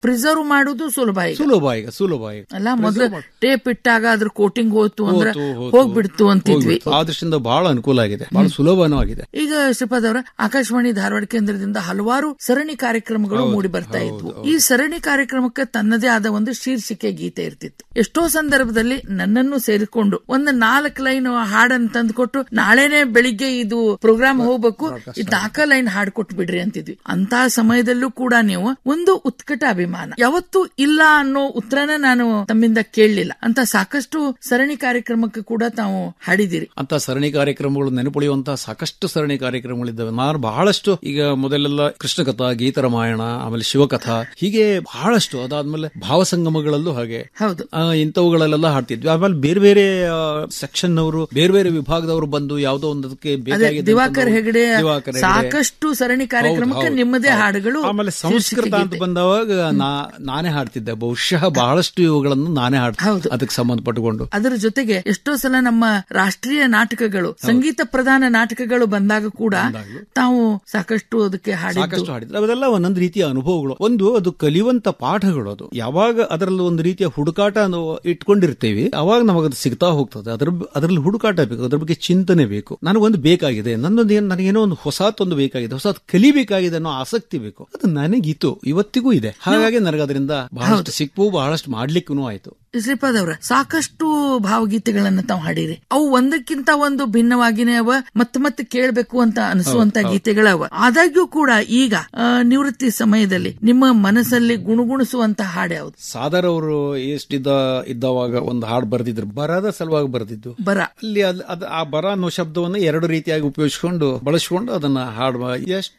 Preserve ಮಾಡುದು ಸುಲಭ ಈಗ ಸುಲಭ ಈಗ ಸುಲಭ ಈಗ ಅಲ್ಲ ಮೊದಲು ಟೇಪ್ ಇಟ್ಟಾಗ ಅದ್ರ ಕೋಟಿಂಗ್ ಹೋಯ್ತು ಅಂದ್ರೆ ಹೋತು, ಹೋತು. ಹೋಗ್ಬಿಡ್ತು ಅಂತಿದ್ವಿ ಹೋಗ್ಬಿಡ್ತು. ಆ ದೃಷ್ಟಿಯಿಂದ ಬಹಳ ಅನುಕೂಲ ಆಗಿದೆ ಬಹಳ ಸುಲಭನೂ ಆಗಿದೆ ಈಗ ಶ್ರೀಪಾದ್ ಅವರ ಆಕಾಶವಾಣಿ ಧಾರವಾಡ ಕೇಂದ್ರದಿಂದ ಹಲವಾರು ಸರಣಿ ಕಾರ್ಯಕ್ರಮಗಳು ಮೂಡಿ ಬರ್ತಾ ಇದ್ವು ಈ ಸರಣಿ ಕಾರ್ಯಕ್ರಮಕ್ಕೆ ತನ್ನದೇ ಆದ ಒಂದು ಶೀರ್ಷಿಕೆ ಗೀತೆ ಇರ್ತಿತ್ತು ಎಷ್ಟೋ ಸಂದರ್ಭದಲ್ಲಿ ನನ್ನನ್ನು ಸೇರಿಕೊಂಡು ಒಂದು ನಾಲ್ಕು ಲೈನ್ ಹಾಡನ್ನು ತಂದ್ಕೊಟ್ಟು ನಾಳೆನೆ ಬೆಳಿಗ್ಗೆ ಇದು ಪ್ರೋಗ್ರಾಮ್ ಹೋಗ್ಬೇಕು ಇದು ನಾಲ್ಕ ಲೈನ್ ಹಾಡ್ ಕೊಟ್ಟು ಬಿಡ್ರಿ ಅಂತಿದ್ವಿ ಅಂತ ಸಮಯದಲ್ಲೂ ಕೂಡ ನೀವು ಒಂದು ಉತ್ಕಟ ಅಭಿಮಾನ ಯಾವತ್ತೂ ಇಲ್ಲ ಅನ್ನೋ ಉತ್ತರನ ನಾನು ತಮ್ಮಿಂದ ಕೇಳಲಿಲ್ಲ ಅಂತ ಸಾಕಷ್ಟು ಸರಣಿ ಕಾರ್ಯಕ್ರಮಕ್ಕೆ ಕೂಡ ತಾವು ಹಾಡಿದಿರಿ ಅಂತ ಸರಣಿ ಕಾರ್ಯಕ್ರಮಗಳು ನೆನಪುಳಿಯುವಂತಹ ಸಾಕಷ್ಟು ಸರಣಿ ಕಾರ್ಯಕ್ರಮಗಳಿದ್ದಾವೆ ನಾನು ಬಹಳಷ್ಟು ಈಗ ಮೊದಲೆಲ್ಲ ಕೃಷ್ಣ ಕಥಾ ಗೀತ ರಾಮಾಯಣ ಆಮೇಲೆ ಶಿವಕಥಾ ಹೀಗೆ ಬಹಳಷ್ಟು ಅದಾದ್ಮೇಲೆ ಭಾವಸಂಗಮಗಳಲ್ಲೂ ಹಾಗೆ ಹೌದು ಆ, ಇಂಥವುಗಳಲ್ಲೆಲ್ಲ ಹಾಡ್ತಿದ್ವಿ ಆಮೇಲೆ ಬೇರೆ ಬೇರೆ ಸೆಕ್ಷನ್ ಅವರು ಬೇರೆ ಬೇರೆ ವಿಭಾಗದವರು ಬಂದು ಯಾವುದೋ ಒಂದಕ್ಕೆ ಅದೇ ಬೇಕಾಗಿದ್ದಂಥದ್ದು- ದಿವಾಕರ್ ಹೆಗಡೆ ದಿವಾಕರ್ ಹೆಗಡೆ. ಸಾಕಷ್ಟು ಸರಣಿ ಕಾರ್ಯಕ್ರಮಕ್ಕೆ ಹೌದು, ನಿಮ್ಮದೇ ಹೌದು. ಹಾಡುಗಳು ಆಮೇಲೆ ಸಂಸ್ಕೃತ ಅಂತ ಬಂದವಾಗ ನಾ- ನಾನೇ ಹಾಡ್ತಿದ್ದೆ ಬಹುಶಃ ಬಹಳಷ್ಟು ಇವುಗಳನ್ನು ನಾನೇ ಹಾಡ್ತಿದ್ದೆ ಅದಕ್ಕೆ ಸಂಬಂಧಪಟ್ಟುಕೊಂಡು ಅದರ ಜೊತೆಗೆ ಎಷ್ಟೋ ಸಲ ನಮ್ಮ ರಾಷ್ಟ್ರೀಯ ನಾಟಕಗಳು ಸಂಗೀತ ಪ್ರಧಾನ ನಾಟಕಗಳು ಬಂದಾಗ ಕೂಡ ತಾವು ಸಾಕಷ್ಟು ಅದಕ್ಕೆ ಹಾಡಿದ್ದು ಸಾಕಷ್ಟು ಹಾಡಿದ್ರೆ ಅವೆಲ್ಲ ಒಂದೊಂದು ರೀತಿಯ ಅನುಭವಗಳು ಒಂದು ಅದು ಕಲಿಯುವಂತ ಪಾಠಗಳು ಅದು ಯಾವಾಗ ಅದರಲ್ಲಿ ಒಂದು ರೀತಿಯ ಹುಡುಕಾಟ ನಾವು ಇಟ್ಕೊಂಡಿರ್ತೀವಿ ಅವಾಗ ನಮಗೆ ಅದು ಸಿಗ್ತಾ ಹೋಗ್ತದೆ ಅದ್ರ ಅದರಲ್ಲಿ ಹುಡುಕಾಟ ಬೇಕು ಅದ್ರ ಬಗ್ಗೆ ಚಿಂತನೆ ಬೇಕು ನನಗೊಂದು ಬೇಕಾಗಿದೆ ನನ್ನೊಂದು ಏನ್ ನನಗೇನೋ ಒಂದು ಹೊಸತೊಂದು ಬೇಕಾಗಿದೆ ಹೊಸತ್ ಕಲಿಬೇಕಾಗಿದೆ ಅನ್ನೋ ಆಸಕ್ತಿ ಬೇಕು ಅದು ನನಗಿತ್ತು ಇವತ್ತಿಗೂ ಇದೆ ಹಾಗಾಗಿ ನನಗೆ ಅದರಿಂದ ಬಹಳಷ್ಟು ಸಿಕ್ಕು ಬಹಳಷ್ಟು ಮಾಡ್ಲಿಕ್ಕೂ ಆಯ್ತು ಶ್ರೀಪಾದ್ ಅವರ ಸಾಕಷ್ಟು ಭಾವಗೀತೆಗಳನ್ನ ತಾವು ಹಾಡಿರಿ ಅವು ಒಂದಕ್ಕಿಂತ ಒಂದು ಭಿನ್ನವಾಗಿನೇ ಅವ ಮತ್ತೆ ಮತ್ತೆ ಕೇಳಬೇಕು ಅಂತ ಅನಿಸುವಂತ ಗೀತೆಗಳವ ಆದಾಗ್ಯೂ ಕೂಡ ಈಗ ಆ, ನಿವೃತ್ತಿ ಸಮಯದಲ್ಲಿ ನಿಮ್ಮ ಮನಸ್ಸಲ್ಲಿ ಗುಣಗುಣಿಸುವಂತ ಹಾಡು ಯಾವುದು ಸಾದರ್ ಅವರು ಎಷ್ಟಿದ್ದ ಇದ್ದವಾಗ ಒಂದು ಹಾಡು ಬರೆದಿದ್ರು ಬರದ ಸಲುವಾಗಿ ಬರೆದಿದ್ದು ಬರ ಅಲ್ಲಿ ಅದ್- ಅದ್- ಆ ಬರ ಅನ್ನೋ ಶಬ್ದವನ್ನು ಎರಡು ರೀತಿಯಾಗಿ ಉಪಯೋಗಿಸಿಕೊಂಡು ಬಳಸಿಕೊಂಡು ಅದನ್ನ ಹಾಡು ಎಷ್ಟು